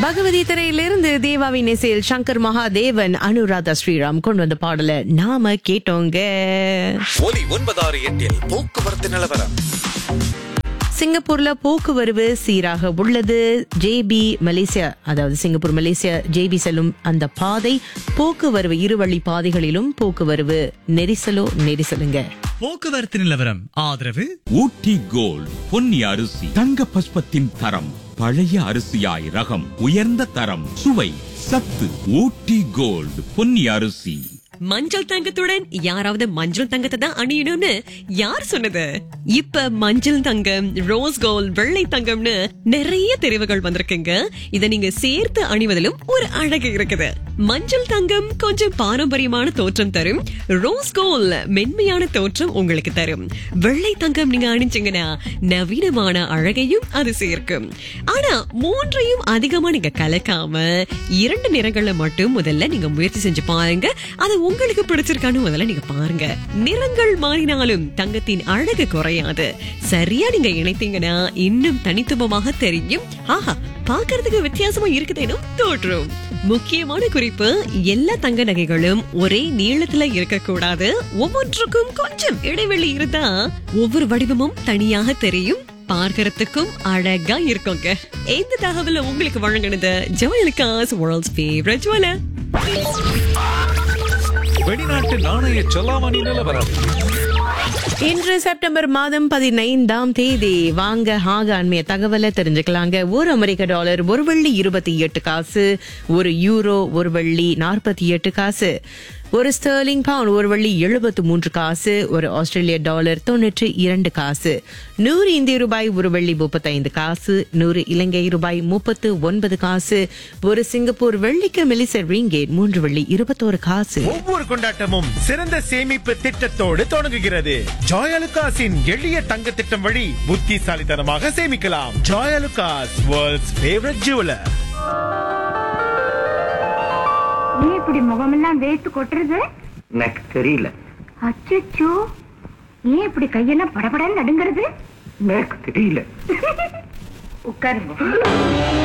பகவதி திரையிலிருந்து தேவாவின் இசையில் சங்கர் மகாதேவன் அனுராதா ஸ்ரீராம் கொண்டு வந்த பாடல நாம கேட்டோங்க ஒலி ஒன்பதாறு எட்டில் போக்குவரத்து நிலவரம் சிங்கப்பூர்ல போக்குவரவு சீராக உள்ளது ஜேபி மலேசியா அதாவது சிங்கப்பூர் மலேசியா ஜேபி செல்லும் அந்த பாதை போக்குவரவு இருவழி பாதைகளிலும் போக்குவரவு நெரிசலோ நெரிசலுங்க போக்குவரத்து நிலவரம் ஆதரவு ஊட்டி கோல்ட் பொன்னி அரிசி தங்க பஸ்பத்தின் தரம் பழைய அரிசியாய் ரகம் உயர்ந்த தரம் சுவை சத்து ஊட்டி கோல்ட் பொன்னி அரிசி மஞ்சள் தங்கத்துடன் யாராவது மஞ்சள் தங்கத்தை தான் அணியணும்னு யார் சொன்னது இப்ப மஞ்சள் தங்கம் ரோஸ் கோல்ட் வெள்ளை தங்கம்னு நிறைய தெரிவுகள் வந்திருக்குங்க இத நீங்க சேர்த்து அணிவதிலும் ஒரு அழகு இருக்குது மஞ்சள் தங்கம் கொஞ்சம் பாரம்பரியமான தோற்றம் தரும் ரோஸ் கோல்ட் மென்மையான தோற்றம் உங்களுக்கு தரும் வெள்ளை தங்கம் நீங்க அணிஞ்சீங்கன்னா நவீனமான அழகையும் அது சேர்க்கும் ஆனா மூன்றையும் அதிகமா நீங்க கலக்காம இரண்டு நிறங்கள்ல மட்டும் முதல்ல நீங்க முயற்சி செஞ்சு பாருங்க அது உங்களுக்கு பிடிச்சிருக்கான்னு முதல்ல நீங்க பாருங்க நிறங்கள் மாறினாலும் தங்கத்தின் அழகு குறையாது சரியா நீங்க இணைத்தீங்கன்னா இன்னும் தனித்துவமாக தெரியும் ஆஹா பார்க்கிறதுக்கு வித்தியாசமா இருக்குதேனும் தோற்றும் முக்கியமான குறிப்பு எல்லா தங்க நகைகளும் ஒரே நீளத்துல இருக்கக்கூடாது ஒவ்வொன்றுக்கும் கொஞ்சம் இடைவெளி இருந்தா ஒவ்வொரு வடிவமும் தனியாக தெரியும் பார்க்கறதுக்கும் அழகா இருக்குங்க இந்த தகவலை உங்களுக்கு வழங்கினது ஜோயலுக்காஸ் வேர்ல்ட்ஸ் ஃபேவரட் ஜுவலர் வெளிநாட்டு நாணய செலாவணி நிலவரம் இன்று செப்டம்பர் மாதம் பதினைந்தாம் தேதி வாங்க ஆக அண்மைய தகவலை தெரிஞ்சுக்கலாங்க ஒரு அமெரிக்க டாலர் ஒரு வெள்ளி இருபத்தி எட்டு காசு ஒரு யூரோ ஒரு வெள்ளி நாற்பத்தி எட்டு காசு ஒரு ஸ்டெர்லிங் பவுண்ட் ஒரு வெள்ளி எழுபத்து மூன்று காசு ஒரு ஆஸ்திரேலிய டாலர் தொன்னூற்றி இரண்டு காசு நூறு இந்திய ரூபாய் ஒரு வெள்ளி முப்பத்தைந்து காசு நூறு இலங்கை ரூபாய் முப்பத்து ஒன்பது காசு ஒரு சிங்கப்பூர் வெள்ளிக்கு மெலிச ரிங்கேட் மூன்று வெள்ளி இருபத்தோரு காசு ஒவ்வொரு கொண்டாட்டமும் சிறந்த சேமிப்பு திட்டத்தோடு தொடங்குகிறது ஜாயலுகாஸின் எளிய தங்க திட்டம் வழி புத்திசாலித்தனமாக சேமிக்கலாம் ஜாயலுகாஸ் வேர்ல்ட்ஸ் ஃபேவரட் ஜுவலர் ஏன் இப்படி முகமெல்லாம் வேர்த்து கொட்டுறது எனக்கு தெரியல அச்சச்சோ ஏன் இப்படி கையெல்லாம் படபடன்னு நடுங்கிறது எனக்கு தெரியல உட்காருங்க